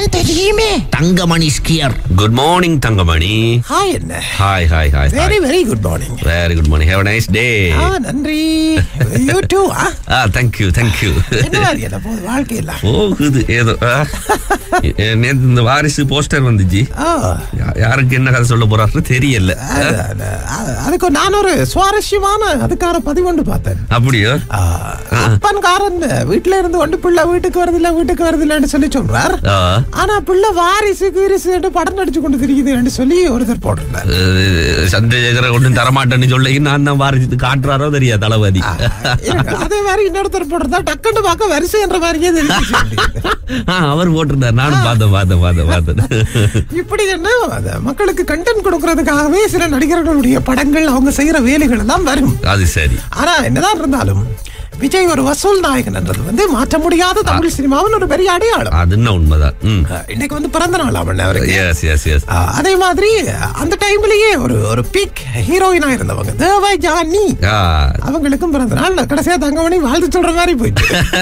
தெரியுமே தங்கமணி ஸ்கியர் good morning Thangamani hi என்ன hi hi hi very very good morning very good morning have nice day ah நன்றி you too ah ah thank you thank you என்ன மாதிரி என்ன போகுது வாழ்க்கையெல்லாம் போகுது ஏதோ ஆ. எ- நேத்து இந்த வாரிசு போஸ்டர் வந்துச்சு ஆ யா- யாருக்கு என்ன கதை சொல்ல போறாருன்னு தெரியல அது- அது- அது- அதுக்கு நான் ஒரு சுவாரஸ்யமான அதுக்கான பதிவொன்று பார்த்தேன் அப்படியோ ஆ, அப்பன்காரன் வீட்டுல இருந்து கொண்டு பிள்ளை வீட்டுக்கு வருதில்ல வீட்டுக்கு வருதில்லன்னு சொல்லி சொல்றார் ஆ. ஆனா பிள்ளை வாரிசு கீரிசு படம் நடிச்சு கொண்டு திரிக்குதுன்னு சொல்லி ஒருத்தர் போட்டிருந்தார் அஹ், சந்திரசேகர ஒன்றும் தரமாட்டேன்னு சொல்லி நான் தான் வாரிசு காட்டுறாரோ தெரியா தளபதி எனக்கு அதே மாதிரி இன்னொருத்தர் போட்டிருந்தா டக்குன்னு பார்க்க வரிசை என்ற மாதிரியே தெரிஞ்சு ஆ, அவர் போட்டிருந்தார் நானும் பார்த்தேன் பார்த்தேன் பார்த்தேன் பார்த்தேன் இப்படி என்ன அது மக்களுக்கு கண்டென்ட் கொடுக்கறதுக்காகவே சில நடிகர்களுடைய படங்கள் அவங்க செய்யற வேலைகள் எல்லாம் வரும் அது சரி ஆனா என்னதான் இருந்தாலும் விஜய் ஒரு வசூல் நாயகன் என்றது வந்து மாற்ற முடியாத தமிழ் சினிமாவின் ஒரு பெரிய அடையாளம் அது என்ன உண்மைதான் ம் இன்னைக்கு வந்து பிறந்த நாள் அவன் அவருக்கு எஸ் எஸ் எஸ் ஆ, அதே மாதிரி அந்த டைம்லயே ஒரு ஒரு பீக் ஹீரோயினா இருந்தவங்க தேவ ஜானி அவங்களுக்கும் பிறந்த நாள் கடைசியா தங்கமணி வாழ்த்து சொல்ற மாதிரி போயிட்டு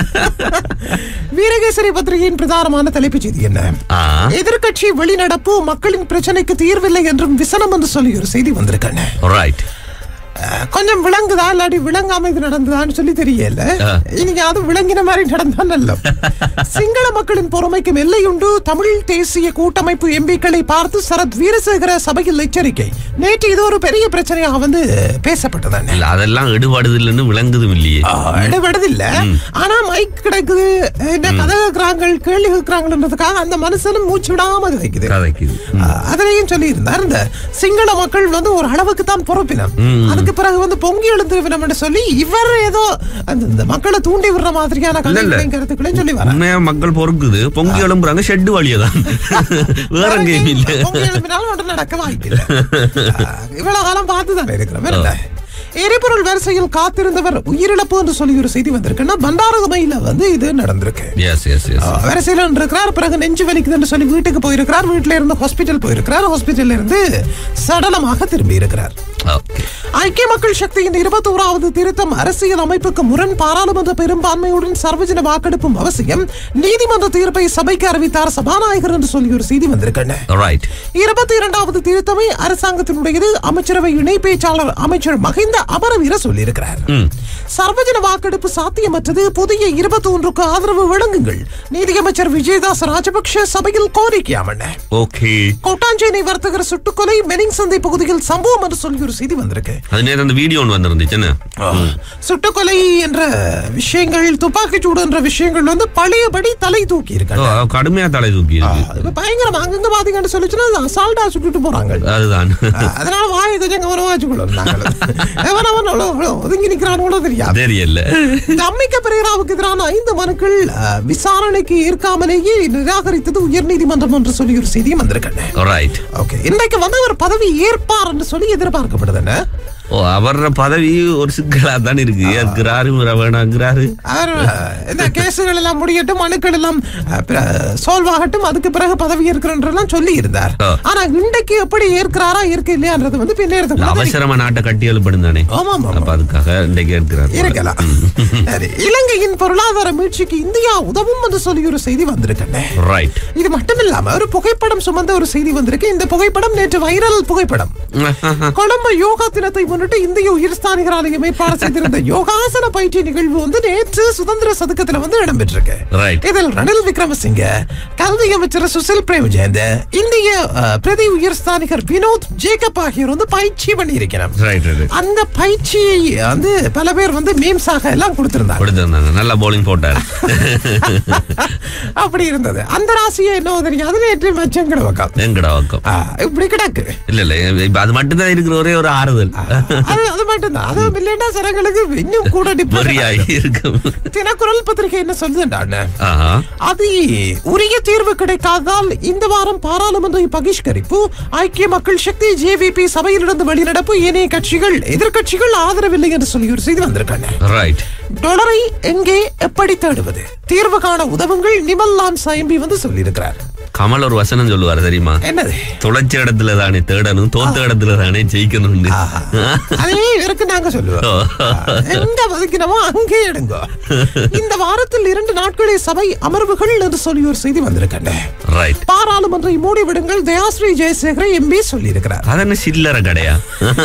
வீரகேசரி பத்திரிகையின் பிரதானமான தலைப்புச் செய்தி என்ன ஆ எதிர்க்கட்சி வெளிநடப்பு மக்களின் பிரச்சனைக்கு தீர்வில்லை என்றும் விசனம் என்று சொல்லி ஒரு செய்தி வந்திருக்காங்க ரைட் அஹ், கொஞ்சம் விளங்குதா இல்லாட்டி விளங்காம இது நடந்ததான்னு சொல்லி தெரியல ஆ. இன்னைக்கு அது விளங்கின மாதிரி நடந்தா நல்ல சிங்கள மக்களின் பொறுமைக்கும் எல்லையுண்டு தமிழ் தேசிய கூட்டமைப்பு எம்பிக்களை பார்த்து சரத் வீரசேகர சபையில் எச்சரிக்கை நேற்று இது ஒரு பெரிய பிரச்சனையாக வந்து பேசப்பட்டதானே இல்ல அதெல்லாம் எடுபடுது இல்லைன்னு விளங்குதும் இல்லையே இடபடுதில்ல ஆனா மைக் கிடைக்குது என்ன கதை கேட்கிறாங்க கேள்வி கேட்கிறாங்கன்றதுக்காக அந்த மனுஷனும் மூச்சு விடாம அது வைக்குது கதைக்கு ஆஹ் அதுலயும் சொல்லி இருந்தார் இந்த சிங்கள மக்கள் வந்து ஒரு அளவுக்கு தான் பொறுப்பினம் அதுக்கு பிறகு வந்து பொங்கி எழுந்துவினம் என்று சொல்லி இவர் ஏதோ அந்த இந்த மக்களை தூண்டி விடுற மாதிரியான கதைகளையும் கருத்துக்களையும் சொல்லி வர உண்மையா மக்கள் பொறுக்குது பொங்கி எழும்புறாங்க ஷெட்டு வழியா தான் வேற எங்கேயும் இல்ல பொங்கி எழுப்பினாலும் ஒன்றும் நடக்க வாய்ப்பில்லை ஆஹ் இவ்வளவு காலம் பார்த்து தானே இருக்கிறோம் இல்ல எரிபொருள் வரிசையில் காத்திருந்தவர் உயிரிழப்பு என்று சொல்லி ஒரு செய்தி வந்திருக்குன்னா பண்டாரகமையில வந்து இது நடந்திருக்கு எஸ் எஸ் எஸ் வரிசையில் இருக்கிறார் பிறகு நெஞ்சு வலிக்குதுன்னு சொல்லி வீட்டுக்கு போயிருக்கிறார் வீட்டுல இருந்து ஹாஸ்பிட்டல் போயிருக்கிறார் ஹாஸ்பிட்டல்ல இருந்து சடலமாக திரும்பி இருக்கிறார் ஓகே ஐக்கிய மக்கள் சக்தியின் இருபத்தோராவது திருத்தம் அரசியல் அமைப்புக்கு முரண் பாராளுமன்ற பெரும்பான்மையுடன் சர்வஜன வாக்கெடுப்பும் அவசியம் நீதிமன்ற தீர்ப்பை சபைக்கு அறிவித்தார் சபாநாயகர் என்று சொல்லி ஒரு செய்தி வந்திருக்கேன் ரைட் இருபத்தி இரண்டாவது திருத்தமே அரசாங்கத்தினுடையது அமைச்சரவை இணை பேச்சாளர் அமைச்சர் மகிந்த அமரவீர சொல்லியிருக்கிறார் சர்வஜன வாக்கெடுப்பு சாத்தியமற்றது புதிய இருபத்தி ஒன்றுக்கு ஆதரவு வழங்குங்கள் நீதியமைச்சர் விஜயதாஸ் ராஜபக்ஷ சபையில் கோரிக்கை அமர்ன ஓகே கோட்டாஞ்சேனை வர்த்தகர் சுட்டுக்கொலை மெனிங் சந்தை பகுதியில் சம்பவம் என்று சொல்லி ஒரு செய்தி வந்திருக்கு அது நேரம் அந்த வீடியோ ஒன்று வந்திருந்துச்சுன்னு சுட்டுக்கொலை என்ற விஷயங்கள் துப்பாக்கி சூடு என்ற விஷயங்கள் வந்து பழையபடி தலை தூக்கி ஓ, இருக்காங்க கடுமையா தலை தூக்கி இருக்கு இப்ப பயங்கரமா அங்கங்க பாத்தீங்கன்னு சொல்லிச்சுன்னா அது அசால்ட்டா சுட்டுட்டு போறாங்க அதுதான் அதனால வாயை கொஞ்சம் கவனமா வச்சுக்கணும் நாங்கள் எவன் அவன் அவ்வளவு அவ்வளவு ஒதுங்கி நிக்கிறானோ தெரியாது தெரியல தம்மிக்க பெரேராவுக்கு எதிரான ஐந்து மனுக்கள் அஹ், விசாரணைக்கு ஏற்காமலேயே நிராகரித்தது உயர்நீதிமன்றம் என்று சொல்லி ஒரு செய்தியும் வந்திருக்கேன் ரைட் ஓகே இன்றைக்கு வந்து அவர் பதவி ஏற்பார் என்று சொல்லி எதிர்பார்க்கப்படுது என்ன ஓ அவர பதவி ஒரு சிக்கலா தான் இருக்கு ஏற்கிறாரு வேணாங்கிறாரு அவர் அஹ், இந்த கேசுகள் எல்லாம் முடியட்டும் மனுக்கள் எல்லாம் சால்வ் ஆகட்டும் அதுக்கு பிறகு பதவி ஏற்கிறன்றெல்லாம் சொல்லி இருந்தார் ஆ. ஆனா இன்றைக்கு எப்படி ஏற்கிறாரா ஏற்க இல்லையான்றது வந்து பின்னேறது இல்ல, அவசரமா நாட்டை கட்டி எழுப்படும் தானே ஆமா ஆமா அப்ப அதுக்காக இன்றைக்கு ஏற்கிறார் இருக்கலாம் சரி இலங்கையின் பொருளாதார மீட்சிக்கு இந்தியா உதவும் என்று சொல்லி ஒரு செய்தி வந்திருக்கேன் ரைட் இது மட்டும் இல்லாம ஒரு புகைப்படம் சுமந்த ஒரு செய்தி வந்திருக்கு இந்த புகைப்படம் நேற்று வைரல் புகைப்படம் கொழும்பு யோகா தினத்தை முன்னிட்டு இந்திய உயிர்ஸ்தானிகர் ஆலயம் ஏற்பாடு செய்திருந்த யோகாசன பயிற்சி நிகழ்வு வந்து நேற்று சுதந்திர சதுக்கத்துல வந்து இடம்பெற்றிருக்கு ரைட் இதில் ரணில் விக்ரமசிங்க கல்வி அமைச்சர் சுசில் பிரேமஜெயந்த இந்திய அஹ், பிரதி உயர்ஸ்தானிகர் வினோத் ஜேக்கப் ஆகியோர் வந்து பயிற்சி பண்ணியிருக்கிறார் ரைட் ரைட் அந்த பயிற்சியை வந்து பல பேர் வந்து மீம்ஸாக எல்லாம் கொடுத்திருந்தாங்க கொடுத்திருந்தாங்க நல்லா bowling போட்டாரு அப்படி இருந்தது அந்த ராசியை என்ன தெரியாது நேற்று மச்சங்கட பக்கம் எங்கடா பக்கம் ஆ, இப்படி கிடக்கு இல்ல இல்ல இப்ப அது மட்டும் தான் இருக்கிற ஒரே ஒரு ஆறுதல் அது அது மட்டும்தான் அதுவும் இல்லைன்னா சிலங்களுக்கு இன்னும் கூட depression பொறியாய் ஆயிடும். இருக்கும் தினக்குரல் பத்திரிகை என்ன சொல்லுதுண்டான்னு ஆஹா அது உரிய தீர்வு கிடைக்காததால் இந்த வாரம் பாராளுமன்ற பகிஷ்கரிப்பு ஐக்கிய மக்கள் சக்தி ஜேவிபி சபையிலிருந்து வெளிநடப்பு ஏனைய கட்சிகள் எதிர்க்கட்சிகள் ஆதரவில்லை என்று சொல்லி ஒரு செய்தி வந்திருக்காங்க ரைட் டொலரை எங்கே எப்படி தேடுவது தீர்வு காண உதவுங்கள் நிமல் லான் சாயம்பி வந்து சொல்லியிருக்கிறார் கமல் ஒரு வசனம் சொல்லுவார் தெரியுமா என்னது துளைச்ச இடத்துல தானே தேடணும் தோத்த இடத்துல தானே ஜெயிக்கணும்னு அதே இருக்கு நாங்க சொல்லுவோம் ஓ. எங்க ஒதுக்கினமோ அங்கே எடுங்க இந்த வாரத்தில் இரண்டு நாட்களே சபை அமர்வுகள் என்று சொல்லி ஒரு செய்தி வந்திருக்கேன் ரைட் பாராளுமன்றை மூடிவிடுங்கள் தயாஸ்ரீ ஜெயசேகர எம்பி சொல்லி இருக்கிறார் அது என்ன சில்லற கடையா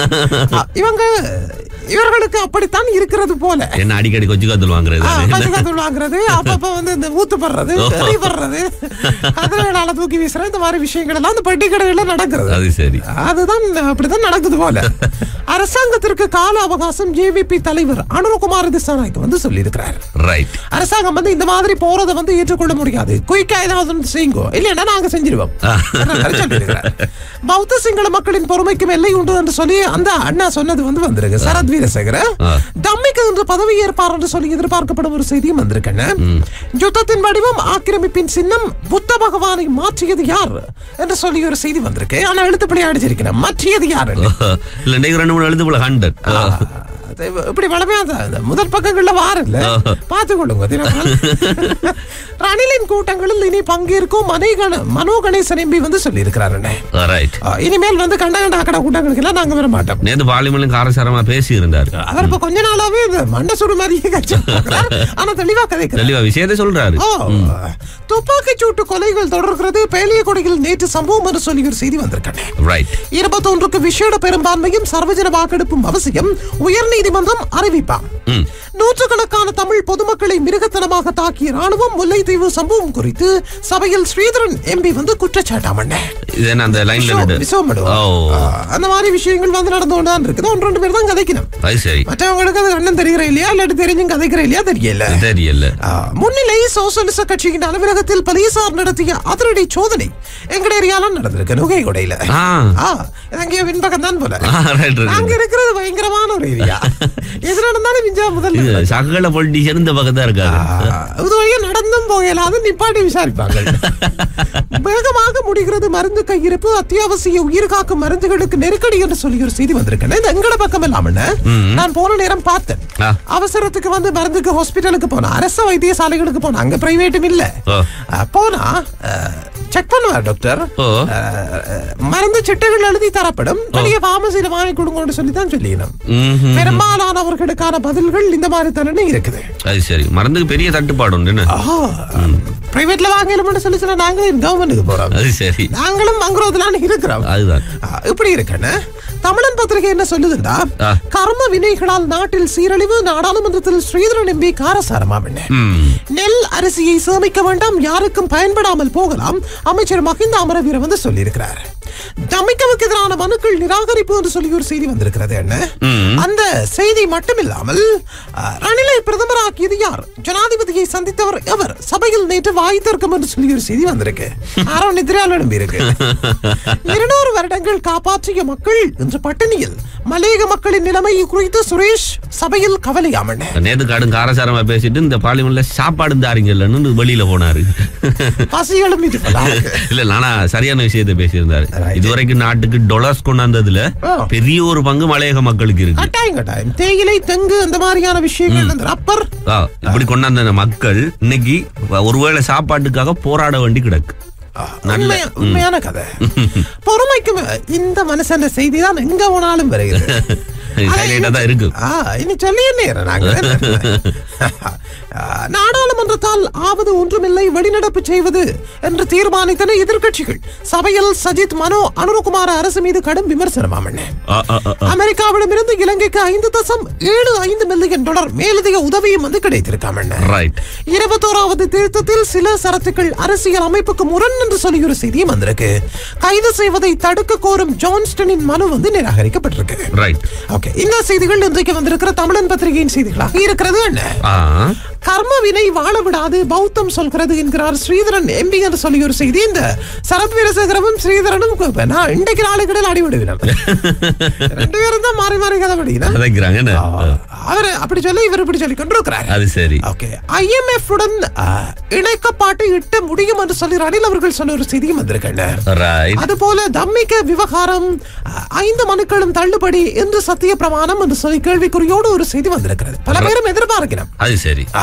இவங்க இவர்களுக்கு அப்படித்தான் இருக்கிறது போல என்ன அடிக்கடி கொச்சு காத்தல் வாங்குறது ஆ, தானே? பசுகாத்தூள் வாங்குறது அப்பப்ப வந்து இந்த ஊத்து படுறது எறி படுறது கதிரைகளால தூக்கி வீசுறது இந்த மாதிரி விஷயங்கள் எல்லாம் அந்த பெட்டி கடைகள்ல நடக்கிறது அது சரி அதுதான் அப்படிதான் நடக்குது போல அரசாங்கத்திற்கு கால அவகாசம் ஜேவிபி தலைவர் அனுரகுமார் திசாநாயக் வந்து சொல்லியிருக்கிறார் ரைட் அரசாங்கம் வந்து இந்த மாதிரி போறதை வந்து ஏற்றுக்கொள்ள முடியாது குயிக்கா ஏதாவது ஒன்று செய்யுங்க இல்லைன்னா நாங்க செஞ்சிருவோம் என்ன சொல்லியிருக்கிறார். பௌத்த சிங்கள மக்களின் பொறுமைக்கும் எல்லை உண்டு என்று சொல்லி அந்த அண்ணா சொன்னது வந்து வந்திருக்கு சரத் வீரசேகர ஆ. தம்மிக்கு இன்று பதவி ஏற்பார் என்று சொல்லி எதிர்பார்க்கப்படும் ஒரு செய்தியும் வந்திருக்கேன் யுத்தத்தின் வடிவம் ஆக்கிரமிப்பின் சின்னம் புத்த பகவானை மாற்றியது யார் என்று சொல்லி ஒரு செய்தி வந்திருக்கு ஆனா எழுத்துப்படி அடிச்சிருக்கிறேன் மாற்றியது யார் இல்ல இன்னைக்கு ரெண்டு மூணு எழுத்து போல ஹண்ட்ரட் அது இப்படி வளமையா தான் இந்த முதல் பக்கங்கள்ல வாரல்ல பார்த்து கொள்ளுங்க தினகரன். ரணிலின் கூட்டங்களில் இனி பங்கேற்கும் மனைகண மனோ கணேசன் எம்பி வந்து சொல்லி இருக்கிறாரு ரைட் இனிமேல் வந்து கண்ட கண்ட அக்கட கூட்டங்களுக்கு எல்லாம் நாங்க வர மாட்டோம் நேத்து பார்லிமெண்ட்ல காரசாரமா பேசி இருந்தாரு அவர் இப்ப கொஞ்ச நாளாவே இந்த மண்ட சுடு மாதிரியே கட்சி போகிறார். ஆனா தெளிவா கதைக்கிறார் தெளிவா விஷயத்தை சொல்றாரு ஓ துப்பாக்கிச் சூட்டு கொலைகள் தொடர்கிறது பேலியகொடையில் நேற்று சம்பவம் என்று சொல்லி ஒரு செய்தி வந்திருக்கேன் ரைட் இருபத்தொன்றுக்கு விசேட பெரும்பான்மையும் சர்வஜன வாக்கெடுப்பும் அவசியம் உயர்நீதிமன்றம் அறிவிப்பாம் ம். நூற்றுக்கணக்கான தமிழ் பொதுமக்களை மிருகத்தனமாக தாக்கிய ராணுவம் முல்லைத்தீவு சம்பவம் குறித்து சபையில் ஸ்ரீதரன் எம்பி வந்து குற்றச்சாட்டாம் இது என்ன அந்த லைன்ல நடு ஓ அந்த மாதிரி விஷயங்கள் வந்து நடந்து கொண்டுதான் இருக்குது ஒன்று ரெண்டு பேர் தான் கதைக்கணும் அது சரி மற்றவங்களுக்கு அது கண்ணன் தெரிகிற இல்லையா இல்லாட்டி தெரிஞ்சும் கதைக்கிற இல்லையா தெரியல தெரியல ஆ, முன்னிலை சோசலிச கட்சியின் அலுவலகத்தில் போலீசார் நடத்திய அதிரடி சோதனை எங்கட ஏரியால நடந்திருக்கு நுகைகொடையில ஆ ஆ இது அங்கேயோ பின்பக்கம் தான் போல ரைட் அங்க இருக்கிறது பயங்கரமான ஒரு ஏரியா எது நடந்தாலும் விஞ்சா முதல்ல இது சகல பொலிட்டிஷியன் இந்த பக்கம் தான் இருக்காரு ஆ, இது வழியா நடந்தும் போகலாது நிப்பாட்டி விசாரிப்பாங்க வேகமாக முடிகிறது மருந்து கையிருப்பு அத்தியாவசிய உயிர் காக்கும் மருந்துகளுக்கு நெருக்கடி என்று சொல்லி ஒரு செய்தி வந்திருக்கேன் இது எங்கட பக்கம் இல்லாம நான் போன நேரம் பார்த்தேன் ஆ. அவசரத்துக்கு வந்து மருந்துக்கு ஹாஸ்பிட்டலுக்கு போனா அரசு வைத்தியசாலைகளுக்கு போனா அங்க பிரைவேட்டும் இல்ல ஓ. ஆ, போனா செக் பண்ணுவார் டாக்டர் ஓ அஹ், மருந்து சிட்டுகள் எழுதி தரப்படும் வெளிய பார்மசியில வாங்கி கொடுங்கன்னு சொல்லி தான் சொல்லிடணும் ம்ஹும். பெரும்பாலானவர்களுக்கான பதில்கள் இந்த மாதிரி தானே இருக்குது அது சரி மருந்துக்கு பெரிய தட்டுப்பாடு உண்டு என்ன பிரைவேட்ல வாங்கலும்னு சொல்லி சொன்னா நாங்க கவர்மெண்ட்டுக்கு போறோம் அது சரி நாங்களும் வாங்குறதுலான்னு இருக்கிறோம் அதுதான் ஆ, இப்படி இருக்கேன்னு தமிழன் பத்திரிகை என்ன சொல்லுதுண்டா ஆ. கர்ம வினைகளால் நாட்டில் சீரழிவு நாடாளுமன்றத்தில் ஸ்ரீதரன் எம்பி காரசாரமாம் என்ன ம் நெல் அரிசியை சேமிக்க வேண்டாம் யாருக்கும் பயன்படாமல் போகலாம் அமைச்சர் மஹிந்த அமரவீர வந்து சொல்லியிருக்கிறார் தமிக்கவுக்கு எதிரான மனுக்கள் நிராகரிப்பு என்று சொல்லி ஒரு செய்தி வந்திருக்கிறது என்ன ம். அந்த செய்தி மட்டுமில்லாமல் அஹ், ரணிலை பிரதமராக்கியது யார் ஜனாதிபதியை சந்தித்தவர் எவர் சபையில் நேற்று வாய் தர்க்கம் என்று சொல்லி ஒரு செய்தி வந்திருக்கு ஆரோ நிதிரால் எழும்பி இருக்கு இருநூறு வருடங்கள் காப்பாற்றிய மக்கள் இன்று பட்டினியில் மலேக மக்களின் நிலைமை குறித்து சுரேஷ் சபையில் கவலையாமண்ண நேத்து காடும் காரசாரமா பேசிட்டு இந்த பார்லிமெண்ட்ல சாப்பாடு தாரிங்கல்லன்னு வெளியில போனாரு பசிகளும் இது இல்ல நானா சரியான விஷயத்தை பேசியிருந்தாரு Right. இதுவரைக்கும் நாட்டுக்கு டொலர்ஸ் கொண்டாந்ததுல ஆ. பெரிய ஒரு பங்கு மலையக மக்களுக்கு இருக்கு கட்டாயம் கட்டாயம் தேயிலை தெங்கு அந்த மாதிரியான விஷயங்கள் அந்த ரப்பர் ஆ, இப்படி கொண்டாந்த மக்கள் இன்னைக்கு ஒருவேளை சாப்பாட்டுக்காக போராட வேண்டி கிடக்கு நல்ல உண்மையா- உண்மையான கதை பொறுமைக்கு மே- இந்த மனுஷன் செய்தி தான் எங்க போனாலும் வருகிறது ஹைலைட்டா தான் இருக்கு ஆ, இனி சொல்லியே நேரம் நாங்க ஆ, நாடாளுமன்றத்தால் ஆவது ஒன்றுமில்லை வெளிநடப்பு செய்வது என்று தீர்மானித்தன எதிர்க்கட்சிகள் சபையில் சஜித் மனோ அனுரகுமார அரசு மீது கடும் விமர்சனமாம் என்ன ஆ, ஆ, ஆ, ஆ. அமெரிக்காவிடமிருந்து இலங்கைக்கு ஐந்து தசம் ஏழு ஐந்து மில்லியன் டாலர் மேலதிக உதவியும் வந்து கிடைத்திருக்காம் என்ன ரைட் இருபத்தோராவது திருத்தத்தில் சில சரத்துக்கள் அரசியல் அமைப்புக்கு முரண் என்று சொல்லி ஒரு செய்தியும் வந்திருக்கு கைது செய்வதை தடுக்க கோரும் ஜான்ஸ்டனின் மனு வந்து நிராகரிக்கப்பட்டிருக்கு ரைட் ஓகே இந்த செய்திகள் இன்றைக்கு வந்திருக்கிற தமிழன் பத்திரிகையின் செய்திகளாக இருக்கிறது என்ன ஆ கர்ம வினை வாழ விடாது பௌத்தம் சொல்கிறது என்கிறார் ஸ்ரீதரன் எம்பி என்று சொல்லி ஒரு செய்தி இந்த சரத் வீரசேகரமும் ஸ்ரீதரனும் கு- நான் இன்றைக்கு நாளுக்கிடையில் அடிவிடுவினம் ரெண்டு பேரும் தான் மாறி மாறி கதை படிக்கிறேன் கதைக்கிறாங்க என்ன அவர் அப்படி சொல்லி இவர் இப்படி சொல்லி கொண்டிருக்கிறார் அது சரி ஓகே ஐஎம்எஃப் உடன் அஹ், இணைக்கப்பாட்டு இட்ட முடியும் என்று சொல்லி ரணில் அவர்கள் சொன்ன ஒரு செய்தியும் வந்திருக்கேன் ரைட் அதுபோல தம்மிக்க விவகாரம் அஹ், ஐந்து மனுக்களும் தள்ளுபடி என்று சத்திய பிரமாணம் என்று சொல்லி கேள்விக்குறியோடு ஒரு செய்தி வந்திருக்கிறது பல பேரும் எதிர்பார்க்கிறோம் அது சரி ஆ,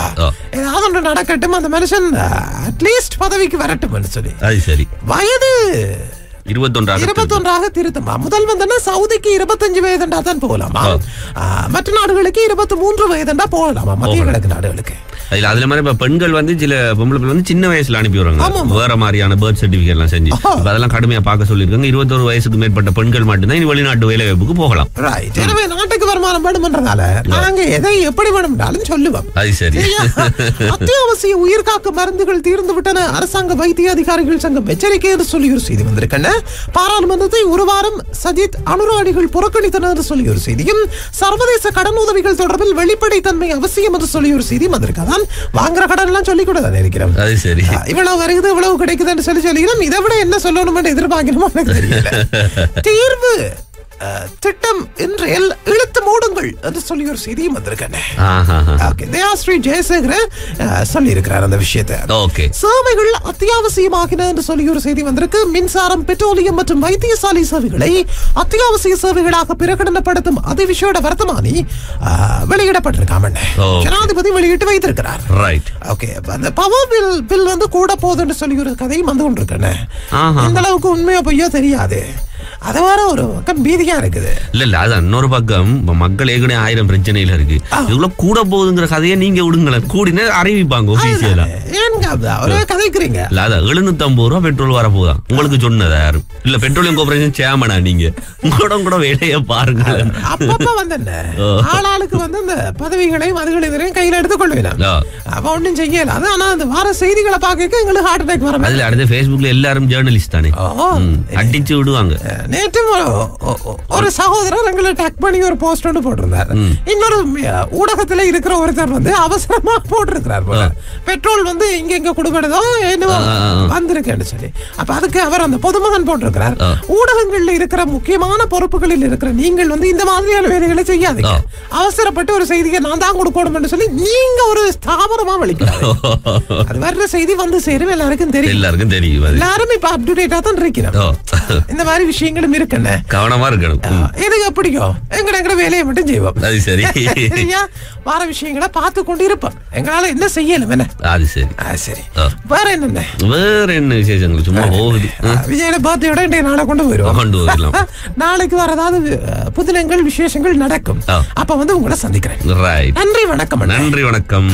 ஆ. ஏதாவது ஒன்று நடக்கட்டும் அந்த மனுஷன் அட்லீஸ்ட் பதவிக்கு வரட்டும் சொல்லி அது சரி வயது இருபத்தொன்றாக இருபத்தொன்றாக திருத்தமா முதல் வந்தனா சவுதிக்கு இருபத்தஞ்சு வயதுண்டா தான் போகலாமா ஆ, மற்ற நாடுகளுக்கு இருபத்தி மூன்று வயதுண்டா போகலாமா மத்திய கிழக்கு நாடுகளுக்கு அதுல அதுல மாதிரி இப்ப பெண்கள் வந்து சில பொம்பளை பிள்ளை வந்து சின்ன வயசுல அனுப்பி ஆமா, விடுறாங்க ஆமா. வேற மாதிரியான பர்த் சர்டிபிகேட் எல்லாம் செஞ்சு ஆஹா. இப்ப அதெல்லாம் கடுமையா பார்க்க சொல்லியிருக்காங்க இருபத்தொரு வயசுக்கு மேற்பட்ட பெண்கள் மட்டும்தான் இனி வெளிநாட்டு வேலை வாய்ப்புக்கு போகலாம் ரைட் எனவே நாட்டுக்கு வருமானம் வேணும்ன்றதால நாங்க எதை எப்படி வேணும்னாலும் சொல்லுவோம் அது சரி சரியா? அத்தியாவசிய உயிர்காக்க மருந்துகள் தீர்ந்து விட்டன அரசாங்க வைத்திய அதிகாரிகள் சங்கம் எச்சரிக்கை என்று சொல்லி ஒரு செய்தி வந்திருக்கன பாராளுமன்றத்தை ஒரு வாரம் சஜித் அனுராணிகள் புறக்கணித்தனர் என்று சொல்லி ஒரு செய்தியும் சர்வதேச கடன் உதவிகள் தொடர்பில் வெளிப்படைத்தன்மை அவசியம் என்று சொல்லி ஒரு செய்தி வந்திருக்காதான் வாங்குற கடன் எல்லாம் சொல்லி கூட தான் இருக்கிறோம் அது சரி ஆ, இவ்வளவு வருகுது இவ்வளவு கிடைக்குதுன்னு சொல்லி சொல்லிக்கிறோம் இதை விட என்ன சொல்லணும்னு எதிர்பார்க்கணுமோ எனக்கு தெரியல தீர்வு ஆ, திட்டம் இன்றைய இழுத்து மூடுங்கள் என்று சொல்லி ஒரு செய்தியும் வந்திருக்கேன் ஆஹா ஓகே தயாஸ்ரீ ஜெயசேகர சொல்லி இருக்கிறார் அந்த விஷயத்தை ஓகே சேவைகள் அத்தியாவசியமாகின என்று சொல்லி ஒரு செய்தி வந்திருக்கு மின்சாரம் பெட்ரோலியம் மற்றும் வைத்தியசாலை சேவைகளை அத்தியாவசிய சேவைகளாக பிரகடனப்படுத்தும் அதிவிஷேட வர்த்தமானி ஆ, வெளியிடப்பட்டிருக்காம ஓ. ஜனாதிபதி வெளியிட்டு வைத்திருக்கிறார் ரைட் ஓகே அந்த பவர் பில் பில் வந்து கூட போகுதுன்னு சொல்லி ஒரு கதையும் வந்து கொண்டிருக்கேன் ஆஹா. இந்த அளவுக்கு உண்மையோ பொய்யோ தெரியாது அது வேற ஒரு பக்கம் பீதியா இருக்குது இல்ல இல்ல அது இன்னொரு பக்கம் இப்ப மக்கள் ஏற்கனவே ஆயிரம் பிரச்சனையில இருக்கு இதுக்குள்ள கூட போகுதுங்கிற கதையை நீங்க விடுங்களேன் கூடின அறிவிப்பாங்க ஒபிசியலா ஏங்க அது ஒரே கதைக்கிறீங்க இல்ல அதான் எழுநூத்தி ஐம்பது ரூபா பெட்ரோல் வர போதான் உங்களுக்கு சொன்னதா யாரும் இல்ல பெட்ரோலியம் கார்பரேஷன் சேமனா நீங்க உங்களோட கூட வேலையை பாருங்க அப்பப்ப வந்து என்ன ஓ. ஆளாளுக்கு வந்து இந்த பதவிகளையும் அதுகளையும் இதையும் கையில எடுத்துக் கொள்வேன் ஆ. அப்ப ஒண்ணும் செய்யல அது ஆனா அந்த வார செய்திகளை பார்க்க எங்களுக்கு ஹார்ட் அட்டாக் வர மாதிரி. அதுல அடுத்த Facebookல எல்லாரும் ஜேர்னலிஸ்ட் தானே ஓ ம், அடிச்சு விடுவாங்க நேற்று ஒரு- ஒ- ஒரு சகோதரர் எங்களை டக் பண்ணி ஒரு போஸ்ட் ஒன்று போட்டிருந்தார் இன்னொரு அஹ், ஊடகத்துல இருக்கிற ஒருத்தர் வந்து அவசரமா போட்டிருக்கிறார் போல பெட்ரோல் வந்து இங்க இங்க கொடுக்கறதோ என்னவோ ஆ, ஆ, ஆ. வந்திருக்கேன்னு சொல்லி அப்ப அதுக்கு அவர் அந்த பொதுமகன் போட்டிருக்கிறார் ஆ. ஊடகங்கள்ல இருக்கிற முக்கியமான பொறுப்புகளில் இருக்கிற நீங்கள் வந்து இந்த மாதிரியான வேலைகளை செய்யாதீங்க ஆ. அவசரப்பட்டு ஒரு செய்தியை நான் தான் கொடுக்கணும்னு சொல்லி நீங்க ஒரு ஸ்தாபனமா வலிக்கிறாங்க அது வர்ற செய்தி வந்து சேரும் எல்லாருக்கும் தெரியும் எல்லாருக்கும் தெரியும் அது எல்லாரும் இப்ப அப் டு டேட்டா தான் இருக்கிறோம் ஓ. இந்த மாதிரி விஷயங்களும் இருக்குன்னு கவனமா இருக்கணும் ம், எனக்கு பிடிக்கும் எங்கட எங்கட வேலையை மட்டும் செய்வோம் அது சரி சரியா வார விஷயங்களை பார்த்து கொண்டு இருப்போம் எங்களால என்ன செய்யணும் என்ன அது சரி ஆ, சரி ஆ. வேற என்னென்ன வேற என்ன விசேஷங்கள் சும்மா போகுது ம், விஜயோட பர்த்டேயோட இன்றைய நாளை கொண்டு போயிடுவோம் கொண்டு வரலாம் நாளைக்கு வர ஏதாவது அஹ், புதினங்கள் விசேஷங்கள் நடக்கும் ஆ. அப்ப வந்து உங்களை சந்திக்கிறேன் ரைட் நன்றி வணக்கம் அண்ணா. நன்றி வணக்கம்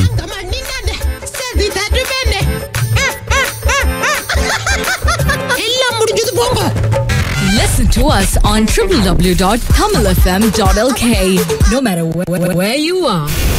எல்லாம் முடிஞ்சது போங்க Listen to us on www.tamilfm.lk. No matter wh- wh- where you are.